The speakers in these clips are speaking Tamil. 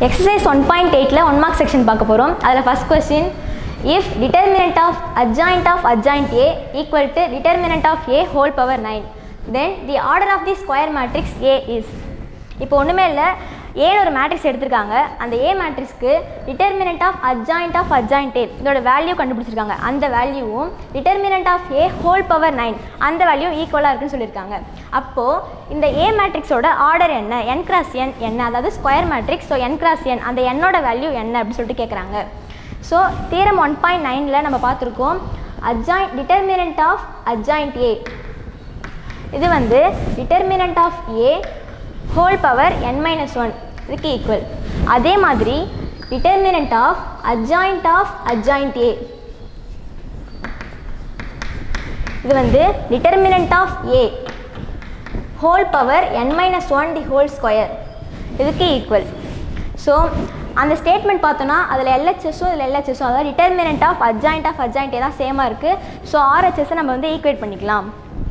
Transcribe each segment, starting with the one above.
எக்ஸசைஸ் ஒன் பாயிண்ட் எயிட்டில் ஒன் மார்க் செக்ஷன் பார்க்க போகிறோம் அதில் first question if determinant of adjoint of adjoint A equal to determinant of A whole power nine then the order of the square matrix A is இப்போ ஒன்றுமே இல்லை ஏன்னு ஒரு மேட்ரிக்ஸ் எடுத்திருக்காங்க அந்த ஏ மேட்ரிக்ஸ்க்கு determinant of adjoint of adjoint A இதோட வேல்யூ கண்டுபிடிச்சிருக்காங்க அந்த வேல்யூவும் determinant of A whole power nine அந்த வேல்யூ ஈக்குவலாக இருக்குன்னு சொல்லியிருக்காங்க அப்போது இந்த ஏ மேட்ரிக்ஸோட ஆர்டர் என்ன என் கிராஸ் என் என்ன அதாவது square matrix so n cross n அந்த என்னோட வேல்யூ என்ன அப்படின்னு சொல்லிட்டு கேட்குறாங்க ஸோ தீரம் ஒன் பாயிண்ட் நைனில் நம்ம பார்த்துருக்கோம் adjoint determinant of adjoint A இது வந்து determinant of A whole power n minus one இதுக்கு ஈக்குவல் அதே மாதிரி determinant of adjoint of adjoint A இது வந்து determinant of A whole power n minus one the whole square இதுக்கு ஈக்குவல் ஸோ அந்த ஸ்டேட்மெண்ட் பார்த்தோன்னா அதில் எல்ஹெச்எஸும் இதில் எல்ஹெச்எஸும் அதாவது determinant of adjoint of adjoint A தான் சேமாக இருக்குது ஸோ ஆர்ஹெச்எஸை நம்ம வந்து ஈக்குவேட் பண்ணிக்கலாம்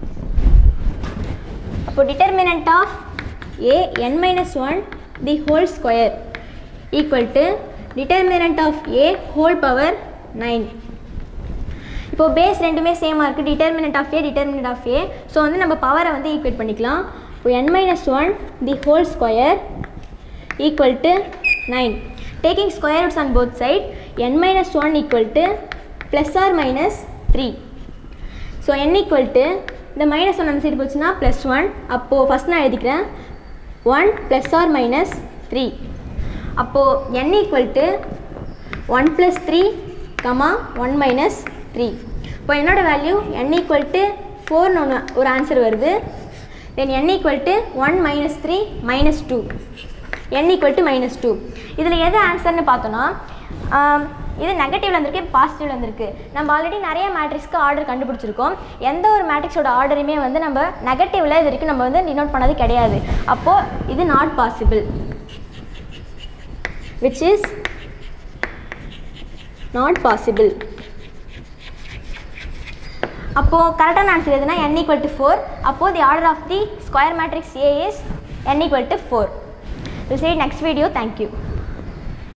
அப்போ determinant of A n minus one the whole square equal to determinant of A whole power nine இப்போ பேஸ் ரெண்டுமே சேமாக இருக்குது determinant of A determinant of A so வந்து நம்ம பவரை வந்து ஈக்குவேட் பண்ணிக்கலாம் இப்போ n minus one the whole square equal to nine taking square roots on both side n minus one equal to plus or minus three so n equal to இந்த மைனஸ் ஒன் அந்த சைடு போச்சுன்னா ப்ளஸ் ஒன் அப்போது ஃபஸ்ட் நான் எழுதிக்கிறேன் one plus or minus three அப்போது n equal to one plus three comma one minus three இப்போ என்னோடய வேல்யூ n ஈக்குவல் டு ஃபோர்னு ஒன்று ஒரு ஆன்சர் வருது then n equal to one minus three minus two n equal to minus two இதில் எது ஆன்சர்னு பார்த்தோன்னா ஆம், இது நெகட்டிவ்ல வந்திருக்கு பாசிட்டிவ்ல வந்திருக்கு நம்ம ஆல்ரெடி நிறைய மேட்ரிக்ஸ்க்கு ஆர்டர் கண்டுபிடிச்சிருக்கோம் எந்த ஒரு மேட்ரிக்ஸோட ஆர்டருமே வந்து நம்ம நெகட்டிவ்ல இது வரைக்கும் நம்ம வந்து டினோட் பண்ணது கிடையாது அப்போது இது not possible which is not possible அப்போது கரெக்டான ஆன்சர் எதுனா n ஈக்குவல் டு ஃபோர் அப்போது the order of the square matrix A is n equal to four will see you next video thank you